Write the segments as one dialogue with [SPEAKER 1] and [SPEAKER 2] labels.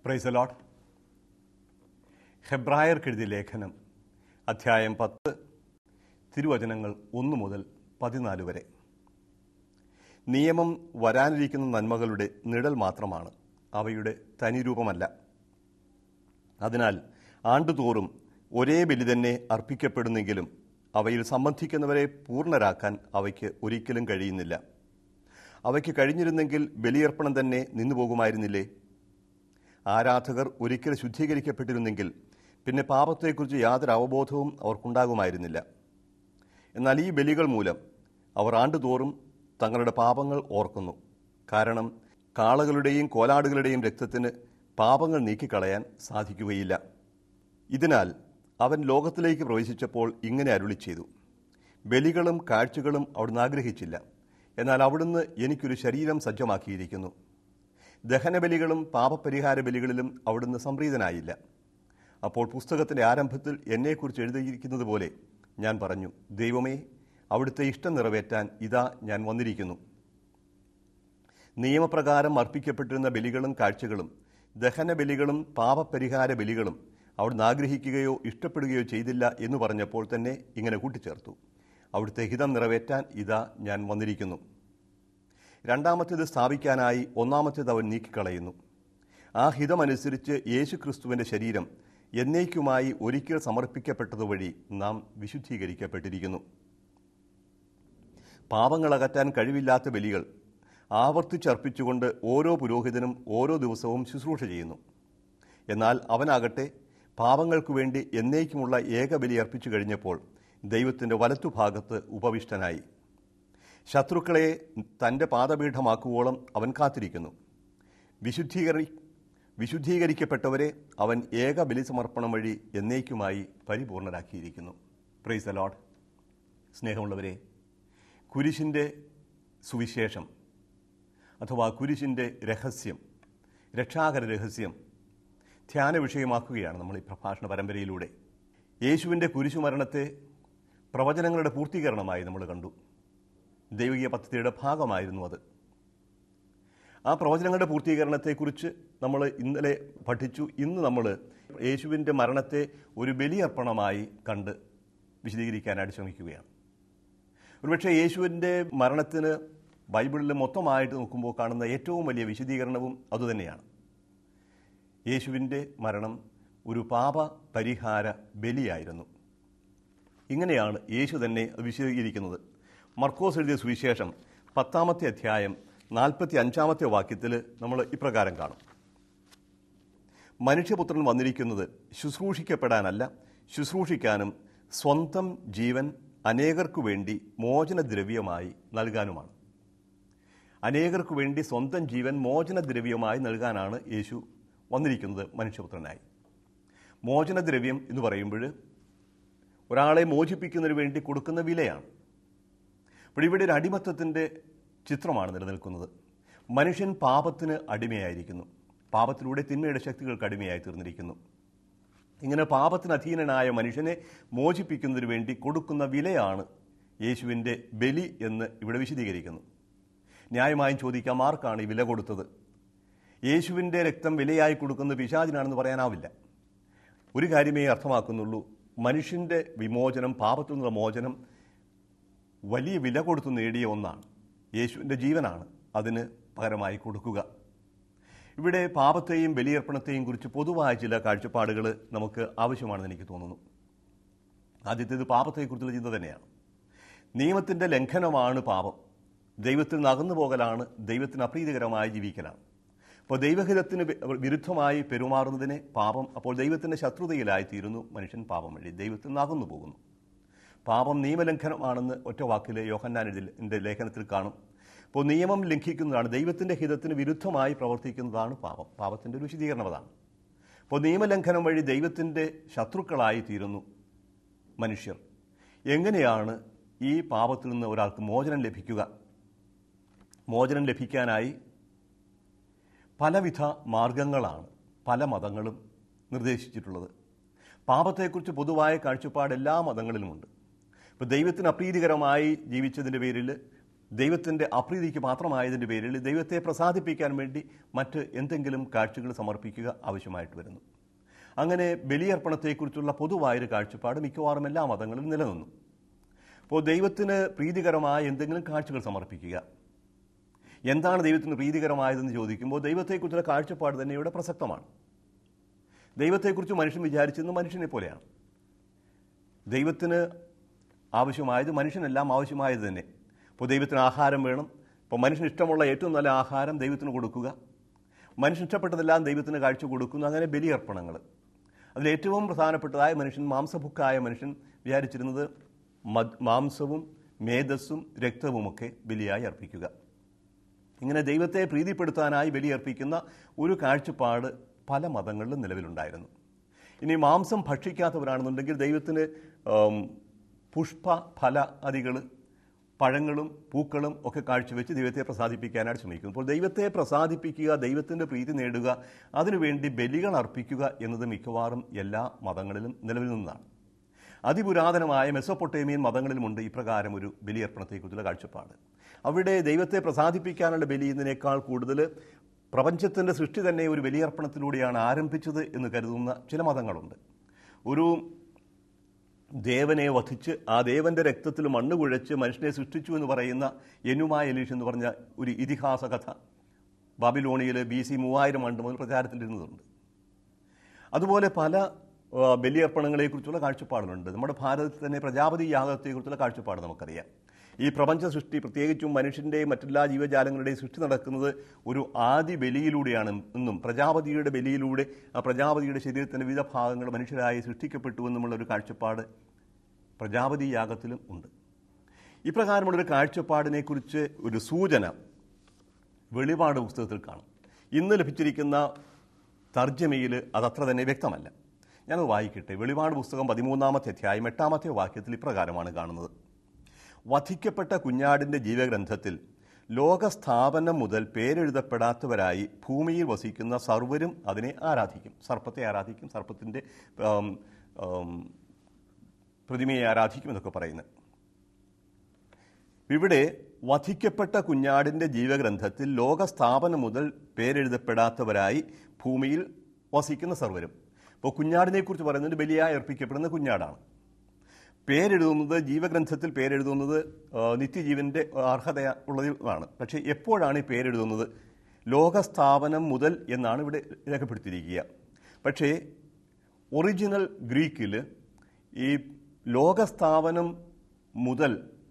[SPEAKER 1] price ലോട്ട് ഹെബ്രായർക്കെഴുതിയ ലേഖനം അധ്യായം പത്ത് തിരുവചനങ്ങൾ ഒന്ന് മുതൽ പതിനാല് വരെ നിയമം വരാനിരിക്കുന്ന നന്മകളുടെ നിഴൽ മാത്രമാണ് അവയുടെ തനിരൂപമല്ല അതിനാൽ ആണ്ടുതോറും ഒരേ ബലി തന്നെ അർപ്പിക്കപ്പെടുന്നെങ്കിലും അവയിൽ സംബന്ധിക്കുന്നവരെ പൂർണ്ണരാക്കാൻ അവയ്ക്ക് ഒരിക്കലും കഴിയുന്നില്ല അവയ്ക്ക് കഴിഞ്ഞിരുന്നെങ്കിൽ ബലിയർപ്പണം തന്നെ നിന്നുപോകുമായിരുന്നില്ലേ ആരാധകർ ഒരിക്കൽ ശുദ്ധീകരിക്കപ്പെട്ടിരുന്നെങ്കിൽ പിന്നെ പാപത്തെക്കുറിച്ച് യാതൊരു അവബോധവും അവർക്കുണ്ടാകുമായിരുന്നില്ല എന്നാൽ ഈ ബലികൾ മൂലം അവർ ആണ്ടുതോറും തങ്ങളുടെ പാപങ്ങൾ ഓർക്കുന്നു കാരണം കാളകളുടെയും കോലാടുകളുടെയും രക്തത്തിന് പാപങ്ങൾ നീക്കിക്കളയാൻ സാധിക്കുകയില്ല ഇതിനാൽ അവൻ ലോകത്തിലേക്ക് പ്രവേശിച്ചപ്പോൾ ഇങ്ങനെ അരുളി ചെയ്തു ബലികളും കാഴ്ചകളും അവിടുന്ന് ആഗ്രഹിച്ചില്ല എന്നാൽ അവിടുന്ന് എനിക്കൊരു ശരീരം സജ്ജമാക്കിയിരിക്കുന്നു ദഹനബലികളും പാപപരിഹാര ബലികളിലും അവിടുന്ന് സംപ്രീതനായില്ല അപ്പോൾ പുസ്തകത്തിന്റെ ആരംഭത്തിൽ എന്നെക്കുറിച്ച് എഴുതിയിരിക്കുന്നത് പോലെ ഞാൻ പറഞ്ഞു ദൈവമേ അവിടുത്തെ ഇഷ്ടം നിറവേറ്റാൻ ഇതാ ഞാൻ വന്നിരിക്കുന്നു നിയമപ്രകാരം അർപ്പിക്കപ്പെട്ടിരുന്ന ബലികളും കാഴ്ചകളും ദഹന ബലികളും പാപപരിഹാര ബലികളും അവിടുന്ന് ആഗ്രഹിക്കുകയോ ഇഷ്ടപ്പെടുകയോ ചെയ്തില്ല എന്ന് പറഞ്ഞപ്പോൾ തന്നെ ഇങ്ങനെ കൂട്ടിച്ചേർത്തു അവിടുത്തെ ഹിതം നിറവേറ്റാൻ ഇതാ ഞാൻ വന്നിരിക്കുന്നു രണ്ടാമത്തേത് സ്ഥാപിക്കാനായി ഒന്നാമത്തേത് അവൻ നീക്കിക്കളയുന്നു ആ ഹിതമനുസരിച്ച് യേശുക്രിസ്തുവിന്റെ ശരീരം എന്നേക്കുമായി ഒരിക്കൽ സമർപ്പിക്കപ്പെട്ടതുവഴി നാം വിശുദ്ധീകരിക്കപ്പെട്ടിരിക്കുന്നു പാപങ്ങളകറ്റാൻ കഴിവില്ലാത്ത ബലികൾ ആവർത്തിച്ചർപ്പിച്ചുകൊണ്ട് ഓരോ പുരോഹിതനും ഓരോ ദിവസവും ശുശ്രൂഷ ചെയ്യുന്നു എന്നാൽ അവനാകട്ടെ പാപങ്ങൾക്കു വേണ്ടി എന്നേക്കുമുള്ള ഏകബലി അർപ്പിച്ചു കഴിഞ്ഞപ്പോൾ ദൈവത്തിൻ്റെ വലത്തുഭാഗത്ത് ഉപവിഷ്ടനായി ശത്രുക്കളെ തൻ്റെ പാദപീഠമാക്കുവോളം അവൻ കാത്തിരിക്കുന്നു വിശുദ്ധീകരി വിശുദ്ധീകരിക്കപ്പെട്ടവരെ അവൻ ഏക ബലി സമർപ്പണം വഴി എന്നേക്കുമായി പരിപൂർണരാക്കിയിരിക്കുന്നു പ്രൈസ് അലോഡ് സ്നേഹമുള്ളവരെ കുരിശിൻ്റെ സുവിശേഷം അഥവാ കുരിശിൻ്റെ രഹസ്യം രക്ഷാകര രഹസ്യം ധ്യാന വിഷയമാക്കുകയാണ് നമ്മൾ ഈ പ്രഭാഷണ പരമ്പരയിലൂടെ യേശുവിൻ്റെ കുരിശുമരണത്തെ പ്രവചനങ്ങളുടെ പൂർത്തീകരണമായി നമ്മൾ കണ്ടു ദൈവിക പദ്ധതിയുടെ ഭാഗമായിരുന്നു അത് ആ പ്രവചനങ്ങളുടെ പൂർത്തീകരണത്തെക്കുറിച്ച് നമ്മൾ ഇന്നലെ പഠിച്ചു ഇന്ന് നമ്മൾ യേശുവിൻ്റെ മരണത്തെ ഒരു ബലിയർപ്പണമായി കണ്ട് വിശദീകരിക്കാനായിട്ട് ശ്രമിക്കുകയാണ് ഒരുപക്ഷെ യേശുവിൻ്റെ മരണത്തിന് ബൈബിളിൽ മൊത്തമായിട്ട് നോക്കുമ്പോൾ കാണുന്ന ഏറ്റവും വലിയ വിശദീകരണവും അതുതന്നെയാണ് യേശുവിൻ്റെ മരണം ഒരു പാപ പരിഹാര ബലിയായിരുന്നു ഇങ്ങനെയാണ് യേശു തന്നെ അത് വിശദീകരിക്കുന്നത് മർക്കോസ് എഴുതിയ സുവിശേഷം പത്താമത്തെ അധ്യായം നാൽപ്പത്തി അഞ്ചാമത്തെ വാക്യത്തിൽ നമ്മൾ ഇപ്രകാരം കാണും മനുഷ്യപുത്രൻ വന്നിരിക്കുന്നത് ശുശ്രൂഷിക്കപ്പെടാനല്ല ശുശ്രൂഷിക്കാനും സ്വന്തം ജീവൻ അനേകർക്കു വേണ്ടി മോചനദ്രവ്യമായി നൽകാനുമാണ് അനേകർക്കു വേണ്ടി സ്വന്തം ജീവൻ മോചനദ്രവ്യമായി നൽകാനാണ് യേശു വന്നിരിക്കുന്നത് മനുഷ്യപുത്രനായി മോചനദ്രവ്യം എന്ന് പറയുമ്പോൾ ഒരാളെ മോചിപ്പിക്കുന്നതിന് വേണ്ടി കൊടുക്കുന്ന വിലയാണ് അപ്പോൾ ഇവിടെ ഒരു അടിമത്തത്തിൻ്റെ ചിത്രമാണ് നിലനിൽക്കുന്നത് മനുഷ്യൻ പാപത്തിന് അടിമയായിരിക്കുന്നു പാപത്തിലൂടെ തിന്മയുടെ ശക്തികൾക്ക് അടിമയായി തീർന്നിരിക്കുന്നു ഇങ്ങനെ പാപത്തിന് അധീനനായ മനുഷ്യനെ മോചിപ്പിക്കുന്നതിന് വേണ്ടി കൊടുക്കുന്ന വിലയാണ് യേശുവിൻ്റെ ബലി എന്ന് ഇവിടെ വിശദീകരിക്കുന്നു ന്യായമായും ചോദിക്കാം ആർക്കാണ് ഈ വില കൊടുത്തത് യേശുവിൻ്റെ രക്തം വിലയായി കൊടുക്കുന്ന പിശാചിനാണെന്ന് പറയാനാവില്ല ഒരു കാര്യമേ അർത്ഥമാക്കുന്നുള്ളൂ മനുഷ്യൻ്റെ വിമോചനം പാപത്തിൽ നിന്നുള്ള മോചനം വലിയ വില കൊടുത്തു നേടിയ ഒന്നാണ് യേശുവിൻ്റെ ജീവനാണ് അതിന് പകരമായി കൊടുക്കുക ഇവിടെ പാപത്തെയും ബലിയർപ്പണത്തെയും കുറിച്ച് പൊതുവായ ചില കാഴ്ചപ്പാടുകൾ നമുക്ക് ആവശ്യമാണെന്ന് എനിക്ക് തോന്നുന്നു ആദ്യത്തേത് പാപത്തെക്കുറിച്ചുള്ള ചിന്ത തന്നെയാണ് നിയമത്തിൻ്റെ ലംഘനമാണ് പാപം ദൈവത്തിൽ നിന്ന് അകന്നു പോകലാണ് ദൈവത്തിന് അപ്രീതികരമായി ജീവിക്കലാണ് അപ്പോൾ ദൈവഹിതത്തിന് വിരുദ്ധമായി പെരുമാറുന്നതിനെ പാപം അപ്പോൾ ദൈവത്തിൻ്റെ ശത്രുതയിലായിത്തീരുന്നു മനുഷ്യൻ പാപം വഴി ദൈവത്തിൽ നിന്ന് അകന്നു പോകുന്നു പാപം നിയമലംഘനമാണെന്ന് ഒറ്റ വാക്കിൽ യോഹന്നാൻ്റെ ലേഖനത്തിൽ കാണും അപ്പോൾ നിയമം ലംഘിക്കുന്നതാണ് ദൈവത്തിൻ്റെ ഹിതത്തിന് വിരുദ്ധമായി പ്രവർത്തിക്കുന്നതാണ് പാപം പാപത്തിൻ്റെ ഒരു വിശദീകരണം അതാണ് അപ്പോൾ നിയമലംഘനം വഴി ദൈവത്തിൻ്റെ ശത്രുക്കളായി തീരുന്നു മനുഷ്യർ എങ്ങനെയാണ് ഈ പാപത്തിൽ നിന്ന് ഒരാൾക്ക് മോചനം ലഭിക്കുക മോചനം ലഭിക്കാനായി പലവിധ മാർഗങ്ങളാണ് പല മതങ്ങളും നിർദ്ദേശിച്ചിട്ടുള്ളത് പാപത്തെക്കുറിച്ച് പൊതുവായ കാഴ്ചപ്പാട് എല്ലാ മതങ്ങളിലുമുണ്ട് ഇപ്പോൾ ദൈവത്തിന് അപ്രീതികരമായി ജീവിച്ചതിൻ്റെ പേരിൽ ദൈവത്തിൻ്റെ അപ്രീതിക്ക് പാത്രമായതിൻ്റെ പേരിൽ ദൈവത്തെ പ്രസാദിപ്പിക്കാൻ വേണ്ടി മറ്റ് എന്തെങ്കിലും കാഴ്ചകൾ സമർപ്പിക്കുക ആവശ്യമായിട്ട് വരുന്നു അങ്ങനെ ബലിയർപ്പണത്തെക്കുറിച്ചുള്ള പൊതുവായൊരു കാഴ്ചപ്പാട് മിക്കവാറും എല്ലാ മതങ്ങളിലും നിലനിന്നു അപ്പോൾ ദൈവത്തിന് പ്രീതികരമായ എന്തെങ്കിലും കാഴ്ചകൾ സമർപ്പിക്കുക എന്താണ് ദൈവത്തിന് പ്രീതികരമായതെന്ന് ചോദിക്കുമ്പോൾ ദൈവത്തെക്കുറിച്ചുള്ള കാഴ്ചപ്പാട് തന്നെ ഇവിടെ പ്രസക്തമാണ് ദൈവത്തെക്കുറിച്ച് മനുഷ്യൻ വിചാരിച്ചെന്ന് മനുഷ്യനെ പോലെയാണ് ദൈവത്തിന് ആവശ്യമായത് മനുഷ്യനെല്ലാം ആവശ്യമായത് തന്നെ ഇപ്പോൾ ദൈവത്തിന് ആഹാരം വേണം ഇപ്പോൾ മനുഷ്യന് ഇഷ്ടമുള്ള ഏറ്റവും നല്ല ആഹാരം ദൈവത്തിന് കൊടുക്കുക മനുഷ്യൻ ഇഷ്ടപ്പെട്ടതെല്ലാം ദൈവത്തിന് കാഴ്ച കൊടുക്കുന്നു അങ്ങനെ ബലിയർപ്പണങ്ങൾ അതിൽ ഏറ്റവും പ്രധാനപ്പെട്ടതായ മനുഷ്യൻ മാംസഭുക്കായ മനുഷ്യൻ വിചാരിച്ചിരുന്നത് മദ്- മാംസവും മേധസ്സും രക്തവുമൊക്കെ ബലിയായി അർപ്പിക്കുക ഇങ്ങനെ ദൈവത്തെ പ്രീതിപ്പെടുത്താനായി ബലിയർപ്പിക്കുന്ന ഒരു കാഴ്ചപ്പാട് പല മതങ്ങളിലും നിലവിലുണ്ടായിരുന്നു ഇനി മാംസം ഭക്ഷിക്കാത്തവരാണെന്നുണ്ടെങ്കിൽ ദൈവത്തിന് ആം, പുഷ്പ ഫല അദികൾ പഴങ്ങളും പൂക്കളും ഒക്കെ കാഴ്ചവെച്ച് ദൈവത്തെ പ്രസാദിപ്പിക്കാനായിട്ട് ശ്രമിക്കുന്നു അപ്പോൾ ദൈവത്തെ പ്രസാദിപ്പിക്കുക ദൈവത്തിൻ്റെ പ്രീതി നേടുക അതിനുവേണ്ടി ബലികൾ അർപ്പിക്കുക എന്നത് മിക്കവാറും എല്ലാ മതങ്ങളിലും നിലവിൽ നിന്നാണ് അതിപുരാതനമായ മെസ്സൊപ്പൊട്ടേമിയൻ മതങ്ങളിലുമുണ്ട് ഇപ്രകാരം ഒരു ബലിയർപ്പണത്തെക്കുറിച്ചുള്ള കാഴ്ചപ്പാട് അവിടെ ദൈവത്തെ പ്രസാദിപ്പിക്കാനുള്ള ബലി എന്നതിനേക്കാൾ കൂടുതൽ പ്രപഞ്ചത്തിൻ്റെ സൃഷ്ടി തന്നെ ഒരു ബലിയർപ്പണത്തിലൂടെയാണ് ആരംഭിച്ചത് എന്ന് കരുതുന്ന ചില മതങ്ങളുണ്ട് ഒരു ദേവനെ വധിച്ച് ആ ദേവന്റെ രക്തത്തിൽ മണ്ണ് കുഴച്ച് മനുഷ്യനെ സൃഷ്ടിച്ചു എന്ന് പറയുന്ന എനുമായ എലീഷ് എന്ന് പറഞ്ഞ ഒരു ഇതിഹാസ കഥ ബാബിലോണിയിൽ ബി സി മൂവായിരം ആണ്ട് മുതൽ പ്രചാരത്തിലിരുന്നതുണ്ട് അതുപോലെ പല ആ, ബലിയർപ്പണങ്ങളെക്കുറിച്ചുള്ള കാഴ്ചപ്പാടുകളുണ്ട് നമ്മുടെ ഭാരതത്തിൽ തന്നെ പ്രജാപതി യാഗത്തെക്കുറിച്ചുള്ള കാഴ്ചപ്പാട് നമുക്കറിയാം ഈ പ്രപഞ്ച സൃഷ്ടി പ്രത്യേകിച്ചും മനുഷ്യൻ്റെയും മറ്റെല്ലാ ജീവജാലങ്ങളുടെയും സൃഷ്ടി നടക്കുന്നത് ഒരു ആദി ബലിയിലൂടെയാണ് എന്നും പ്രജാപതിയുടെ ബലിയിലൂടെ ആ പ്രജാപതിയുടെ ശരീരത്തിൻ്റെ വിവിധ ഭാഗങ്ങൾ മനുഷ്യരായി സൃഷ്ടിക്കപ്പെട്ടു എന്നുമുള്ള ഒരു കാഴ്ചപ്പാട് പ്രജാപതി യാഗത്തിലും ഉണ്ട് ഇപ്രകാരമുള്ളൊരു കാഴ്ചപ്പാടിനെക്കുറിച്ച് ഒരു സൂചന വെളിപാട് പുസ്തകത്തിൽ കാണും ഇന്ന് ലഭിച്ചിരിക്കുന്ന തർജ്ജമയിൽ അതത്ര തന്നെ വ്യക്തമല്ല ഞാനത് വായിക്കട്ടെ വെളിപാട് പുസ്തകം പതിമൂന്നാമത്തെ അധ്യായം എട്ടാമത്തെ വാക്യത്തിൽ ഇപ്രകാരമാണ് കാണുന്നത് വധിക്കപ്പെട്ട കുഞ്ഞാടിൻ്റെ ജീവഗ്രന്ഥത്തിൽ ലോകസ്ഥാപനം മുതൽ പേരെഴുതപ്പെടാത്തവരായി ഭൂമിയിൽ വസിക്കുന്ന സർവരും അതിനെ ആരാധിക്കും സർപ്പത്തെ ആരാധിക്കും സർപ്പത്തിൻ്റെ ആം, ആം, പ്രതിമയെ ആരാധിക്കും എന്നൊക്കെ പറയുന്നത് ഇവിടെ വധിക്കപ്പെട്ട കുഞ്ഞാടിന്റെ ജീവഗ്രന്ഥത്തിൽ ലോകസ്ഥാപനം മുതൽ പേരെഴുതപ്പെടാത്തവരായി ഭൂമിയിൽ വസിക്കുന്ന സർവരും ഇപ്പോൾ കുഞ്ഞാടിനെ കുറിച്ച് പറയുന്നത് ബലിയായി അർപ്പിക്കപ്പെടുന്ന കുഞ്ഞാടാണ് പേരെഴുതുന്നത് ജീവഗ്രന്ഥത്തിൽ പേരെഴുതുന്നത് ആ, നിത്യജീവന്റെ അർഹത ഉള്ളതാണ് പക്ഷേ എപ്പോഴാണ് ഈ പേരെഴുതുന്നത് ലോകസ്ഥാപനം മുതൽ എന്നാണ് ഇവിടെ രേഖപ്പെടുത്തിയിരിക്കുക പക്ഷേ ഒറിജിനൽ ഗ്രീക്കിൽ ഈ ലോകസ്ഥാപനം മുതൽ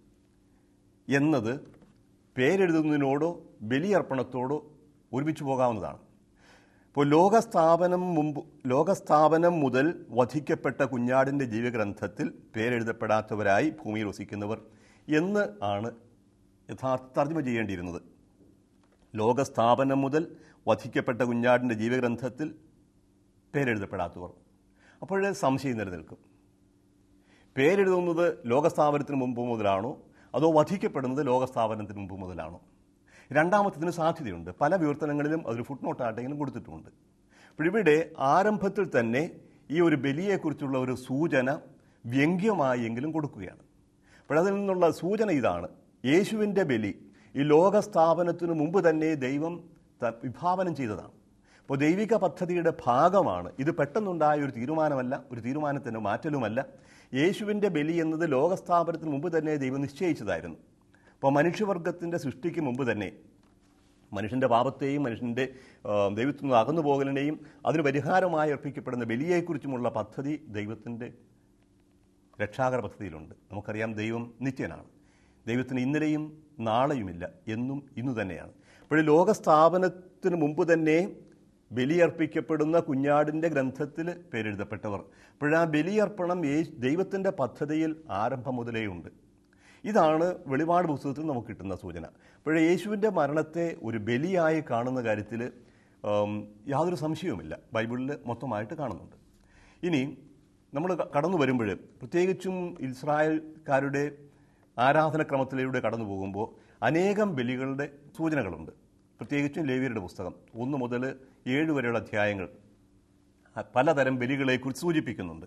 [SPEAKER 1] എന്നത് പേരെഴുതുന്നതിനോടോ ബലിയർപ്പണത്തോടോ ഒരുമിച്ച് പോകാവുന്നതാണ് ഇപ്പോൾ ലോകസ്ഥാപനം മുമ്പ് ലോകസ്ഥാപനം മുതൽ വധിക്കപ്പെട്ട കുഞ്ഞാടിൻ്റെ ജീവഗ്രന്ഥത്തിൽ പേരെഴുതപ്പെടാത്തവരായി ഭൂമിയിൽ വസിക്കുന്നവർ എന്ന് ആണ് യഥാർത്ഥ തർജ്ജമ ചെയ്യേണ്ടിയിരുന്നത് ലോകസ്ഥാപനം മുതൽ വധിക്കപ്പെട്ട കുഞ്ഞാടിൻ്റെ ജീവഗ്രന്ഥത്തിൽ പേരെഴുതപ്പെടാത്തവർ അപ്പോഴേ സംശയം നിലനിൽക്കും പേരെഴുതുന്നത് ലോകസ്ഥാപനത്തിന് മുമ്പ് മുതലാണോ അതോ വധിക്കപ്പെടുന്നത് ലോകസ്ഥാപനത്തിന് മുമ്പ് മുതലാണോ രണ്ടാമത്തതിന് സാധ്യതയുണ്ട് പല വിവർത്തനങ്ങളിലും അതൊരു ഫുട് നോട്ടായിട്ടെങ്കിലും കൊടുത്തിട്ടുമുണ്ട് അപ്പോൾ ഇവിടെ ആരംഭത്തിൽ തന്നെ ഈ ഒരു ബലിയെക്കുറിച്ചുള്ള ഒരു സൂചന വ്യംഗ്യമായെങ്കിലും കൊടുക്കുകയാണ് അപ്പോൾ അതിൽ നിന്നുള്ള സൂചന ഇതാണ് യേശുവിൻ്റെ ബലി ഈ ലോകസ്ഥാപനത്തിനു മുമ്പ് തന്നെ ദൈവം ത- വിഭാവനം ചെയ്തതാണ് അപ്പോൾ ദൈവിക പദ്ധതിയുടെ ഭാഗമാണ് ഇത് പെട്ടെന്നുണ്ടായ ഒരു തീരുമാനമല്ല ഒരു തീരുമാനത്തിന് മാറ്റലുമല്ല യേശുവിൻ്റെ ബലി എന്നത് ലോകസ്ഥാപനത്തിന് മുമ്പ് തന്നെ ദൈവം നിശ്ചയിച്ചതായിരുന്നു അപ്പോൾ മനുഷ്യവർഗത്തിൻ്റെ സൃഷ്ടിക്ക് മുമ്പ് തന്നെ മനുഷ്യൻ്റെ പാപത്തെയും മനുഷ്യൻ്റെ ആ, ദൈവത്തിൽ നിന്ന് അകന്നു പോകലിനെയും അതിന് പരിഹാരമായി അർപ്പിക്കപ്പെടുന്ന ബലിയെക്കുറിച്ചുമുള്ള പദ്ധതി ദൈവത്തിൻ്റെ രക്ഷാകര പദ്ധതിയിലുണ്ട് നമുക്കറിയാം ദൈവം നിത്യനാണ് ദൈവത്തിന് ഇന്നലെയും നാളെയുമില്ല എന്നും ഇന്നു തന്നെയാണ് അപ്പോൾ ലോകസ്ഥാപനത്തിന് മുമ്പ് തന്നെ ബലിയർപ്പിക്കപ്പെടുന്ന കുഞ്ഞാടിൻ്റെ ഗ്രന്ഥത്തിൽ പേരെഴുതപ്പെട്ടവർ അപ്പോഴാ ബലിയർപ്പണം യേ- ദൈവത്തിൻ്റെ പദ്ധതിയിൽ ആരംഭം മുതലേ ഉണ്ട് ഇതാണ് വെളിപാട് പുസ്തകത്തിൽ നമുക്ക് കിട്ടുന്ന സൂചന അപ്പോൾ യേശുവിൻ്റെ മരണത്തെ ഒരു ബലിയായി കാണുന്ന കാര്യത്തിൽ ഉം, യാതൊരു സംശയവുമില്ല ബൈബിളിൽ മൊത്തമായിട്ട് കാണുന്നുണ്ട് ഇനി നമ്മൾ ക- കടന്നു വരുമ്പോൾ പ്രത്യേകിച്ചും ഇസ്രായേൽക്കാരുടെ ആരാധനക്രമത്തിലൂടെ കടന്നു പോകുമ്പോൾ അനേകം ബലികളുടെ സൂചനകളുണ്ട് പ്രത്യേകിച്ചും ലേവിയരുടെ പുസ്തകം ഒന്ന് മുതൽ ഏഴ് വരെയുള്ള അധ്യായങ്ങൾ പലതരം ബലികളെക്കുറിച്ച് സൂചിപ്പിക്കുന്നുണ്ട്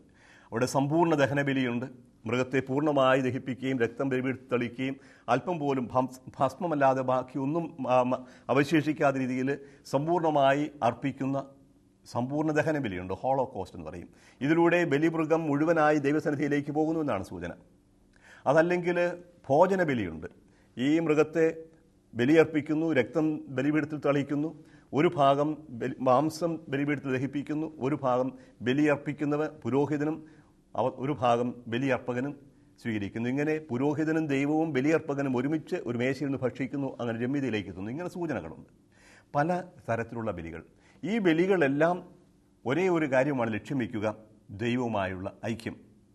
[SPEAKER 1] അവിടെ സമ്പൂർണ്ണ ദഹനബലിയുണ്ട് മൃഗത്തെ പൂർണ്ണമായി ദഹിപ്പിക്കുകയും രക്തം ബലിപീഠത്തിൽ തളിക്കുകയും അല്പം പോലും ഭംസ്- ഭസ്മമല്ലാതെ ബാക്കി ഒന്നും ആ, മ- അവശേഷിക്കാത്ത രീതിയിൽ സമ്പൂർണ്ണമായി അർപ്പിക്കുന്ന സമ്പൂർണ്ണ ദഹന ബലിയുണ്ട് ഹോളോ കോസ്റ്റ് എന്ന് പറയും ഇതിലൂടെ ബലിമൃഗം മുഴുവനായി ദൈവസന്നിധിയിലേക്ക് പോകുന്നു എന്നാണ് സൂചന അതല്ലെങ്കിൽ ഭോജന ബലിയുണ്ട് ഈ മൃഗത്തെ ബലിയർപ്പിക്കുന്നു രക്തം ബലിപീഠത്തിൽ തളിക്കുന്നു ഒരു ഭാഗം ബലി മാംസം ബലിപീഠത്തിൽ ദഹിപ്പിക്കുന്നു ഒരു ഭാഗം ബലിയർപ്പിക്കുന്നവ പുരോഹിതനും അവ ഒരു ഭാഗം ബലിയർപ്പകനും സ്വീകരിക്കുന്നു ഇങ്ങനെ പുരോഹിതനും ദൈവവും ബലിയർപ്പകനും ഒരുമിച്ച് ഒരു മേശയിൽ നിന്ന് ഭക്ഷിക്കുന്നു അങ്ങനെ രമ്യതയിലേക്ക് എത്തുന്നു ഇങ്ങനെ സൂചനകളുണ്ട് പല തരത്തിലുള്ള ബലികൾ ഈ ബലികളെല്ലാം ഒരേ ഒരു കാര്യമാണ് ലക്ഷ്യം വയ്ക്കുക ദൈവവുമായുള്ള ഐക്യം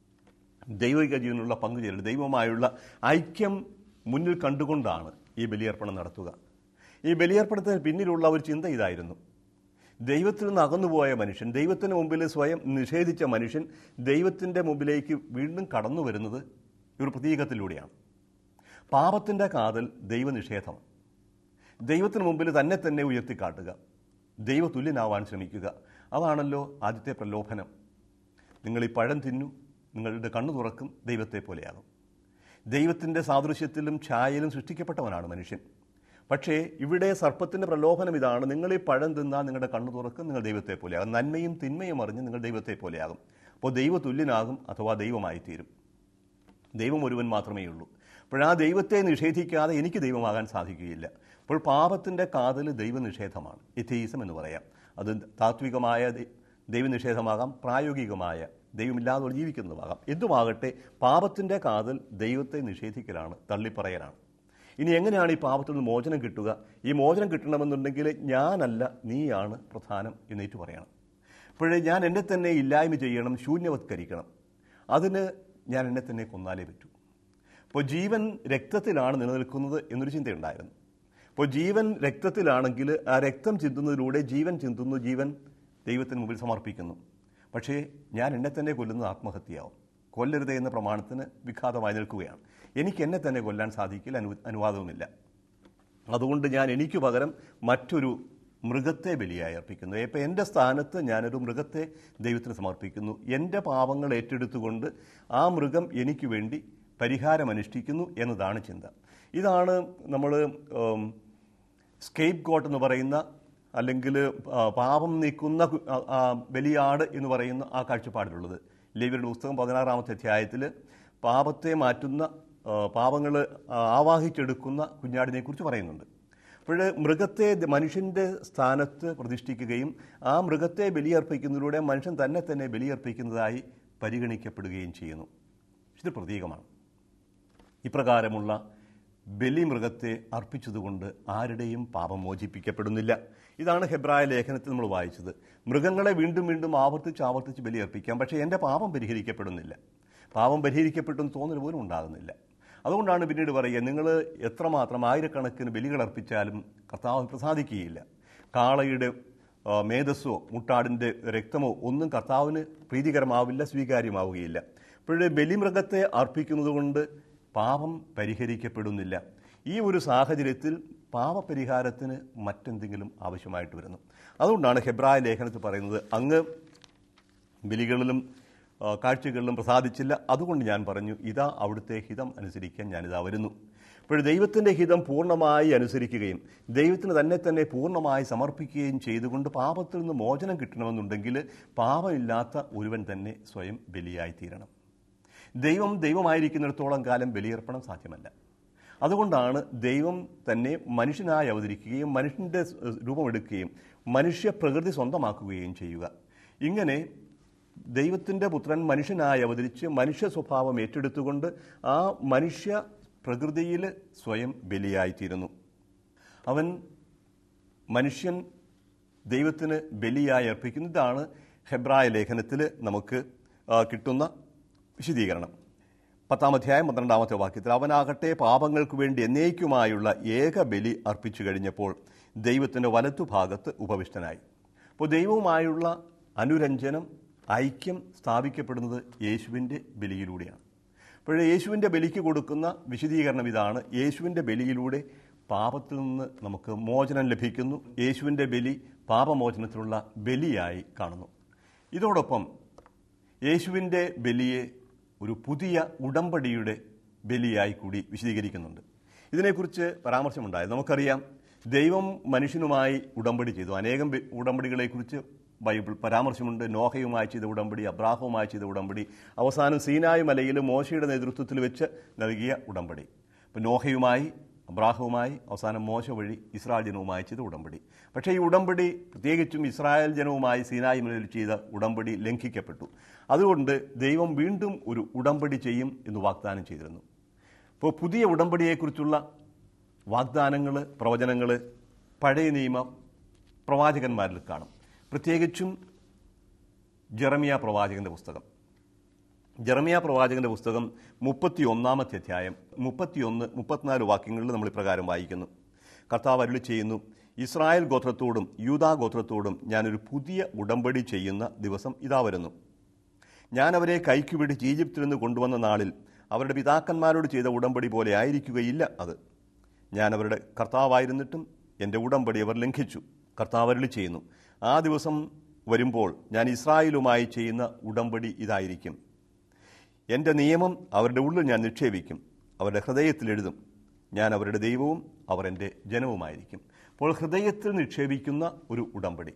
[SPEAKER 1] ദൈവിക ജീവനുള്ള പങ്കുചേരൽ ദൈവവുമായുള്ള ഐക്യം മുന്നിൽ കണ്ടുകൊണ്ടാണ് ഈ ബലിയർപ്പണം നടത്തുക ഈ ബലിയർപ്പണത്തിന് പിന്നിലുള്ള ഒരു ചിന്ത ഇതായിരുന്നു ദൈവത്തിൽ നിന്ന് അകന്നുപോയ മനുഷ്യൻ ദൈവത്തിന് മുമ്പിൽ സ്വയം നിഷേധിച്ച മനുഷ്യൻ ദൈവത്തിൻ്റെ മുമ്പിലേക്ക് വീണ്ടും കടന്നു വരുന്നത് ഒരു പ്രതീകത്തിലൂടെയാണ് പാപത്തിൻ്റെ കാതൽ ദൈവനിഷേധം ദൈവത്തിന് മുമ്പിൽ തന്നെ തന്നെ ഉയർത്തിക്കാട്ടുക ദൈവതുല്യനാവാൻ ശ്രമിക്കുക അതാണല്ലോ ആദ്യത്തെ പ്രലോഭനം നിങ്ങൾ ഈ പഴം തിന്നു നിങ്ങളുടെ കണ്ണു തുറക്കും ദൈവത്തെ പോലെയാകും ദൈവത്തിൻ്റെ സാദൃശ്യത്തിലും ഛായയിലും സൃഷ്ടിക്കപ്പെട്ടവനാണ് മനുഷ്യൻ പക്ഷേ ഇവിടെ സർപ്പത്തിൻ്റെ പ്രലോഭനം ഇതാണ് നിങ്ങൾ ഈ പഴം തിന്നാൽ നിങ്ങളുടെ കണ്ണു തുറക്കും നിങ്ങൾ ദൈവത്തെ പോലെയാകും നന്മയും തിന്മയും അറിഞ്ഞ് നിങ്ങൾ ദൈവത്തെ പോലെയാകും അപ്പോൾ ദൈവതുല്യനാകും അഥവാ ദൈവമായി തീരും ദൈവം ഒരുവൻ മാത്രമേ ഉള്ളൂ അപ്പോൾ ആ ദൈവത്തെ നിഷേധിക്കാതെ എനിക്ക് ദൈവമാകാൻ സാധിക്കുകയില്ല അപ്പോൾ പാപത്തിൻ്റെ കാതൽ ദൈവനിഷേധമാണ് എഥീസം എന്ന് പറയാം അത് താത്വികമായ ദൈ- ദൈവനിഷേധമാകാം പ്രായോഗികമായ ദൈവമില്ലാതെ ജീവിക്കുന്നതുമാകാം എന്തുമാകട്ടെ പാപത്തിൻ്റെ കാതൽ ദൈവത്തെ നിഷേധിക്കലാണ് തള്ളിപ്പറയലാണ് ഇനി എങ്ങനെയാണ് ഈ പാപത്തിൽ നിന്ന് മോചനം കിട്ടുക ഈ മോചനം കിട്ടണമെന്നുണ്ടെങ്കിൽ ഞാനല്ല നീയാണ് പ്രധാനം എന്നേറ്റു പറയണം അപ്പോഴേ ഞാൻ എന്നെ തന്നെ ഇല്ലായ്മ ചെയ്യണം ശൂന്യവത്കരിക്കണം അതിന് ഞാൻ എന്നെ തന്നെ കൊന്നാലേ പറ്റൂ അപ്പോൾ ജീവൻ രക്തത്തിലാണ് നിലനിൽക്കുന്നത് എന്നൊരു ചിന്തയുണ്ടായിരുന്നു അപ്പോൾ ജീവൻ രക്തത്തിലാണെങ്കിൽ ആ രക്തം ചിന്തുന്നതിലൂടെ ജീവൻ ചിന്തുന്നു ജീവൻ ദൈവത്തിന് മുമ്പിൽ സമർപ്പിക്കുന്നു പക്ഷേ ഞാൻ എന്നെ തന്നെ കൊല്ലുന്നത് ആത്മഹത്യയാവും കൊല്ലരുത് എന്ന പ്രമാണത്തിന് വിഘാതമായി നിൽക്കുകയാണ് എനിക്ക് എന്നെ തന്നെ കൊല്ലാൻ സാധിക്കില്ല അനു അനുവാദവുമില്ല അതുകൊണ്ട് ഞാൻ എനിക്ക് പകരം മറ്റൊരു മൃഗത്തെ ബലിയായി അർപ്പിക്കുന്നു ഇപ്പം എൻ്റെ സ്ഥാനത്ത് ഞാനൊരു മൃഗത്തെ ദൈവത്തിന് സമർപ്പിക്കുന്നു എൻ്റെ പാപങ്ങൾ ഏറ്റെടുത്തുകൊണ്ട് ആ മൃഗം എനിക്ക് വേണ്ടി പരിഹാരം അനുഷ്ഠിക്കുന്നു എന്നതാണ് ചിന്ത ഇതാണ് നമ്മൾ സ്കേപ്പ് ഗോട്ട് എന്ന് പറയുന്ന അല്ലെങ്കിൽ ആ, പാപം നീക്കുന്ന കു- ആ, ആ, ബലിയാട് എന്ന് പറയുന്ന ആ കാഴ്ചപ്പാടിലുള്ളത് ലേവിയുടെ പുസ്തകം പതിനാറാമത്തെ അധ്യായത്തിൽ പാപത്തെ മാറ്റുന്ന പാപങ്ങൾ ആവാഹിച്ചെടുക്കുന്ന കുഞ്ഞാടിനെ കുറിച്ച് പറയുന്നുണ്ട് അപ്പോൾ മൃഗത്തെ ദ- മനുഷ്യൻ്റെ സ്ഥാനത്ത് പ്രതിഷ്ഠിക്കുകയും ആ മൃഗത്തെ ബലിയർപ്പിക്കുന്നതിലൂടെ മനുഷ്യൻ തന്നെ തന്നെ ബലിയർപ്പിക്കുന്നതായി പരിഗണിക്കപ്പെടുകയും ചെയ്യുന്നു ഇത് പ്രതീകമാണ് ഇപ്രകാരമുള്ള ബലിമൃഗത്തെ അർപ്പിച്ചതുകൊണ്ട് ആരുടെയും പാപം മോചിപ്പിക്കപ്പെടുന്നില്ല ഇതാണ് ഹെബ്രായ ലേഖനത്തിൽ നമ്മൾ വായിച്ചത് മൃഗങ്ങളെ വീണ്ടും വീണ്ടും ആവർത്തിച്ച് ആവർത്തിച്ച് ബലിയർപ്പിക്കാം പക്ഷേ എൻ്റെ പാപം പരിഹരിക്കപ്പെടുന്നില്ല പാപം പരിഹരിക്കപ്പെട്ടെന്ന് തോന്നൽ പോലും ഉണ്ടാകുന്നില്ല അതുകൊണ്ടാണ് പിന്നീട് പറയുക നിങ്ങൾ എത്രമാത്രം ആയിരക്കണക്കിന് ബലികൾ അർപ്പിച്ചാലും കർത്താവ് പ്രസാദിക്കുകയില്ല കാളയുടെ ആ, മേധസ്സോ മുട്ടാടിൻ്റെ രക്തമോ ഒന്നും കർത്താവിന് പ്രീതികരമാവില്ല സ്വീകാര്യമാവുകയില്ല അപ്പോഴേ ബലിമൃഗത്തെ അർപ്പിക്കുന്നത് കൊണ്ട് പാപം പരിഹരിക്കപ്പെടുന്നില്ല ഈ ഒരു സാഹചര്യത്തിൽ പാപപരിഹാരത്തിന് മറ്റെന്തെങ്കിലും ആവശ്യമായിട്ട് വരുന്നു അതുകൊണ്ടാണ് ഹെബ്രായ ലേഖനത്തിൽ പറയുന്നത് അങ്ങ് ബലികളിലും ആ, കാഴ്ചകളിലും പ്രസാദിച്ചില്ല അതുകൊണ്ട് ഞാൻ പറഞ്ഞു ഇതാ അവിടുത്തെ ഹിതം അനുസരിക്കാൻ ഞാനിതാ വരുന്നു അപ്പോൾ ദൈവത്തിൻ്റെ ഹിതം പൂർണ്ണമായി അനുസരിക്കുകയും ദൈവത്തിന് തന്നെ തന്നെ പൂർണ്ണമായി സമർപ്പിക്കുകയും ചെയ്തുകൊണ്ട് പാപത്തിൽ നിന്ന് മോചനം കിട്ടണമെന്നുണ്ടെങ്കിൽ പാപമില്ലാത്ത ഒരുവൻ തന്നെ സ്വയം ബലിയായി തീരണം ദൈവം ദൈവമായിരിക്കുന്നിടത്തോളം കാലം ബലിയർപ്പണം സാധ്യമല്ല അതുകൊണ്ടാണ് ദൈവം തന്നെ മനുഷ്യനായി അവതരിക്കുകയും മനുഷ്യൻ്റെ സ് രൂപമെടുക്കുകയും മനുഷ്യ പ്രകൃതി സ്വന്തമാക്കുകയും ചെയ്യുക ഇങ്ങനെ ദൈവത്തിൻ്റെ പുത്രൻ മനുഷ്യനായി അവതരിച്ച് മനുഷ്യ സ്വഭാവം ഏറ്റെടുത്തുകൊണ്ട് ആ മനുഷ്യ പ്രകൃതിയിൽ സ്വയം ബലിയായിത്തീരുന്നു അവൻ മനുഷ്യൻ ദൈവത്തിന് ബലിയായി അർപ്പിക്കുന്നു ഇതാണ് ഹെബ്രായ ലേഖനത്തിൽ നമുക്ക് ആ, കിട്ടുന്ന വിശദീകരണം പത്താം അധ്യായം പന്ത്രണ്ടാമത്തെ വാക്യത്തിൽ അവനാകട്ടെ പാപങ്ങൾക്ക് വേണ്ടി എന്നേക്കുമായുള്ള ഏക ബലി അർപ്പിച്ചു കഴിഞ്ഞപ്പോൾ ദൈവത്തിൻ്റെ വലത്തുഭാഗത്ത് ഉപവിഷ്ടനായി അപ്പോൾ ദൈവവുമായുള്ള അനുരഞ്ജനം ഐക്യം സ്ഥാപിക്കപ്പെടുന്നത് യേശുവിൻ്റെ ബലിയിലൂടെയാണ് അപ്പോൾ യേശുവിൻ്റെ ബലിക്ക് കൊടുക്കുന്ന വിശദീകരണം ഇതാണ് യേശുവിൻ്റെ ബലിയിലൂടെ പാപത്തിൽ നിന്ന് നമുക്ക് മോചനം ലഭിക്കുന്നു യേശുവിൻ്റെ ബലി പാപമോചനത്തിനുള്ള ബലിയായി കാണുന്നു ഇതോടൊപ്പം യേശുവിൻ്റെ ബലിയെ ഒരു പുതിയ ഉടമ്പടിയുടെ ബലിയായി കൂടി വിശദീകരിക്കുന്നുണ്ട് ഇതിനെക്കുറിച്ച് പരാമർശമുണ്ടായത് നമുക്കറിയാം ദൈവം മനുഷ്യനുമായി ഉടമ്പടി ചെയ്തു അനേകം ബെ- ഉടമ്പടികളെക്കുറിച്ച് ബൈബിൾ പരാമർശമുണ്ട് നോഹയുമായി ചെയ്ത ഉടമ്പടി അബ്രാഹവുമായി ചെയ്ത ഉടമ്പടി അവസാനം സീനായ് മലയിൽ മോശയുടെ നേതൃത്വത്തിൽ വെച്ച് നൽകിയ ഉടമ്പടി അപ്പോൾ നോഹയുമായി അബ്രാഹവുമായി അവസാനം മോശ വഴി ഇസ്രായേൽ ജനവുമായി ചെയ്ത ഉടമ്പടി പക്ഷേ ഈ ഉടമ്പടി പ്രത്യേകിച്ചും ഇസ്രായേൽ ജനവുമായി സീനായ് മലയിൽ ചെയ്ത ഉടമ്പടി ലംഘിക്കപ്പെട്ടു അതുകൊണ്ട് ദൈവം വീണ്ടും ഒരു ഉടമ്പടി ചെയ്യും എന്ന് വാഗ്ദാനം ചെയ്തിരുന്നു അപ്പോൾ പുതിയ ഉടമ്പടിയെക്കുറിച്ചുള്ള വാഗ്ദാനങ്ങൾ പ്രവചനങ്ങൾ പഴയ നിയമ പ്രവാചകന്മാരിൽ കാണും പ്രത്യേകിച്ചും ജെറമിയ പ്രവാചകന്റെ പുസ്തകം ജെറമിയ പ്രവാചകന്റെ പുസ്തകം മുപ്പത്തി ഒന്നാമത്തെ അധ്യായം മുപ്പത്തിയൊന്ന് മുപ്പത്തിനാല് വാക്യങ്ങളിൽ നമ്മൾ ഇപ്രകാരം വായിക്കുന്നു കർത്താവ് അരുളി ചെയ്യുന്നു ഇസ്രായേൽ ഗോത്രത്തോടും യൂദാ ഗോത്രത്തോടും ഞാനൊരു പുതിയ ഉടമ്പടി ചെയ്യുന്ന ദിവസം ഇതാ വരുന്നു ഞാൻ അവരെ കൈക്ക് പിടിച്ച് ഈജിപ്തിൽ നിന്ന് കൊണ്ടുവന്ന നാളിൽ അവരുടെ പിതാക്കന്മാരോട് ചെയ്ത ഉടമ്പടി പോലെ ആയിരിക്കുകയില്ല അത് ഞാൻ അവരുടെ കർത്താവായിരുന്നിട്ടും എൻ്റെ ഉടമ്പടി അവർ ലംഘിച്ചു കർത്താവ് അരുളി ചെയ്യുന്നു ആ ദിവസം വരുമ്പോൾ ഞാൻ ഇസ്രായേലുമായി ചെയ്യുന്ന ഉടമ്പടി ഇതായിരിക്കും എൻ്റെ നിയമം അവരുടെ ഉള്ളിൽ ഞാൻ നിക്ഷേപിക്കും അവരുടെ ഹൃദയത്തിൽ എഴുതും ഞാൻ അവരുടെ ദൈവവും അവർ എൻ്റെ ജനവുമായിരിക്കും അപ്പോൾ ഹൃദയത്തിൽ നിക്ഷേപിക്കുന്ന ഒരു ഉടമ്പടി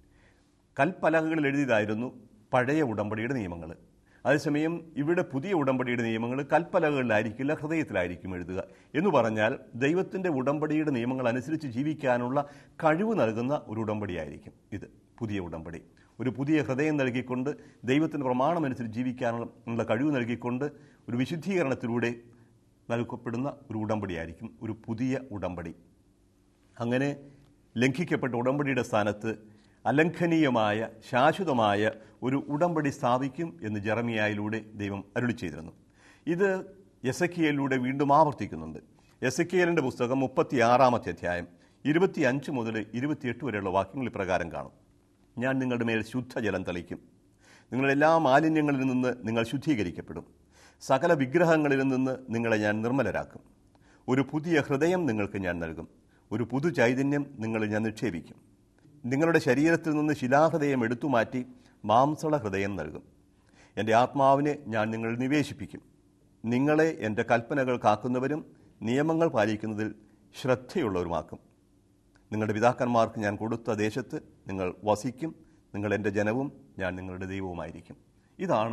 [SPEAKER 1] കൽപ്പലകകളിൽ എഴുതിയതായിരുന്നു പഴയ ഉടമ്പടിയുടെ നിയമങ്ങൾ അതേസമയം ഇവിടെ പുതിയ ഉടമ്പടിയുടെ നിയമങ്ങൾ കൽപ്പലകളിലായിരിക്കില്ല ഹൃദയത്തിലായിരിക്കും എഴുതുക എന്ന് പറഞ്ഞാൽ ദൈവത്തിൻ്റെ ഉടമ്പടിയുടെ നിയമങ്ങൾ അനുസരിച്ച് ജീവിക്കാനുള്ള കഴിവ് നൽകുന്ന ഒരു ഉടമ്പടിയായിരിക്കും ഇത് പുതിയ ഉടമ്പടി ഒരു പുതിയ ഹൃദയം നൽകിക്കൊണ്ട് ദൈവത്തിൻ്റെ പ്രമാണമനുസരിച്ച് ജീവിക്കാനുള്ള ഉള്ള കഴിവ് നൽകിക്കൊണ്ട് ഒരു വിശുദ്ധീകരണത്തിലൂടെ നൽകപ്പെടുന്ന ഒരു ഉടമ്പടിയായിരിക്കും ഒരു പുതിയ ഉടമ്പടി അങ്ങനെ ലംഘിക്കപ്പെട്ട ഉടമ്പടിയുടെ സ്ഥാനത്ത് അലംഘനീയമായ ശാശ്വതമായ ഒരു ഉടമ്പടി സ്ഥാപിക്കും എന്ന് ജെറമിയായിലൂടെ ദൈവം അരുളി ചെയ്തിരുന്നു ഇത് എസക്കിയലിലൂടെ വീണ്ടും ആവർത്തിക്കുന്നുണ്ട് എസക്കിയലിൻ്റെ പുസ്തകം മുപ്പത്തിയാറാമത്തെ അധ്യായം ഇരുപത്തിയഞ്ച് മുതൽ ഇരുപത്തിയെട്ട് വരെയുള്ള വാക്യങ്ങൾ ഇപ്രകാരം കാണും ഞാൻ നിങ്ങളുടെ മേൽ ശുദ്ധജലം തളിക്കും നിങ്ങളുടെ എല്ലാ മാലിന്യങ്ങളിൽ നിന്ന് നിങ്ങൾ ശുദ്ധീകരിക്കപ്പെടും സകല വിഗ്രഹങ്ങളിൽ നിന്ന് നിങ്ങളെ ഞാൻ നിർമ്മലരാക്കും ഒരു പുതിയ ഹൃദയം നിങ്ങൾക്ക് ഞാൻ നൽകും ഒരു പുതു ചൈതന്യം നിങ്ങളിൽ ഞാൻ നിക്ഷേപിക്കും നിങ്ങളുടെ ശരീരത്തിൽ നിന്ന് ശിലാഹൃദയം എടുത്തുമാറ്റി മാംസള ഹൃദയം നൽകും എൻ്റെ ആത്മാവിനെ ഞാൻ നിങ്ങൾ നിവേശിപ്പിക്കും നിങ്ങളെ എൻ്റെ കൽപ്പനകൾ കാക്കുന്നവരും നിയമങ്ങൾ പാലിക്കുന്നതിൽ ശ്രദ്ധയുള്ളവരുമാക്കും നിങ്ങളുടെ പിതാക്കന്മാർക്ക് ഞാൻ കൊടുത്ത ദേശത്ത് നിങ്ങൾ വസിക്കും നിങ്ങൾ എൻ്റെ ജനവും ഞാൻ നിങ്ങളുടെ ദൈവവുമായിരിക്കും ഇതാണ്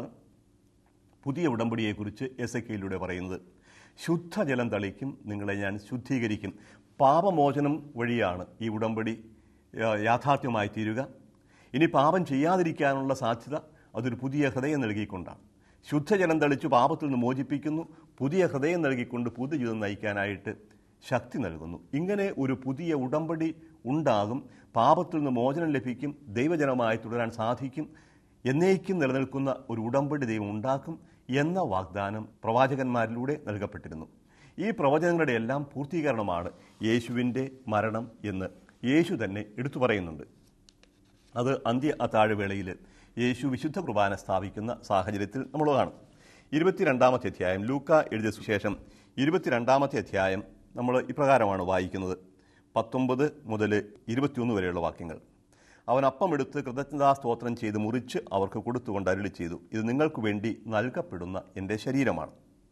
[SPEAKER 1] പുതിയ ഉടമ്പടിയെക്കുറിച്ച് എസ് എ പറയുന്നത് ശുദ്ധജലം തളിക്കും നിങ്ങളെ ഞാൻ ശുദ്ധീകരിക്കും പാപമോചനം വഴിയാണ് ഈ ഉടമ്പടി ആ, യാഥാർത്ഥ്യമായി തീരുക ഇനി പാപം ചെയ്യാതിരിക്കാനുള്ള സാധ്യത അതൊരു പുതിയ ഹൃദയം നൽകിക്കൊണ്ടാണ് ശുദ്ധജലം തളിച്ചു പാപത്തിൽ നിന്ന് മോചിപ്പിക്കുന്നു പുതിയ ഹൃദയം നൽകിക്കൊണ്ട് പുതുജീവിതം നയിക്കാനായിട്ട് ശക്തി നൽകുന്നു ഇങ്ങനെ ഒരു പുതിയ ഉടമ്പടി ഉണ്ടാകും പാപത്തിൽ നിന്ന് മോചനം ലഭിക്കും ദൈവജനമായി തുടരാൻ സാധിക്കും എന്നേക്കും നിലനിൽക്കുന്ന ഒരു ഉടമ്പടി ദൈവം ഉണ്ടാക്കും എന്ന വാഗ്ദാനം പ്രവാചകന്മാരിലൂടെ നൽകപ്പെട്ടിരുന്നു ഈ പ്രവചനങ്ങളുടെ എല്ലാം പൂർത്തീകരണമാണ് യേശുവിൻ്റെ മരണം എന്ന് യേശു തന്നെ എടുത്തു പറയുന്നുണ്ട് അത് അന്ത്യ അത്താഴവേളയിൽ യേശു വിശുദ്ധ കുർബാന സ്ഥാപിക്കുന്ന സാഹചര്യത്തിൽ നമ്മൾ കാണും ഇരുപത്തിരണ്ടാമത്തെ അധ്യായം ലൂക്ക എഴുതിയ സുശേഷം ഇരുപത്തിരണ്ടാമത്തെ അധ്യായം നമ്മൾ ഇപ്രകാരമാണ് വായിക്കുന്നത് പത്തൊമ്പത് മുതൽ ഇരുപത്തിയൊന്ന് വരെയുള്ള വാക്യങ്ങൾ അവൻ അപ്പം എടുത്ത് കൃതജ്ഞതാ സ്തോത്രം ചെയ്ത് മുറിച്ച് അവർക്ക് കൊടുത്തുകൊണ്ട് അരുളി ചെയ്തു ഇത് നിങ്ങൾക്ക് വേണ്ടി നൽകപ്പെടുന്ന എൻ്റെ ശരീരമാണ്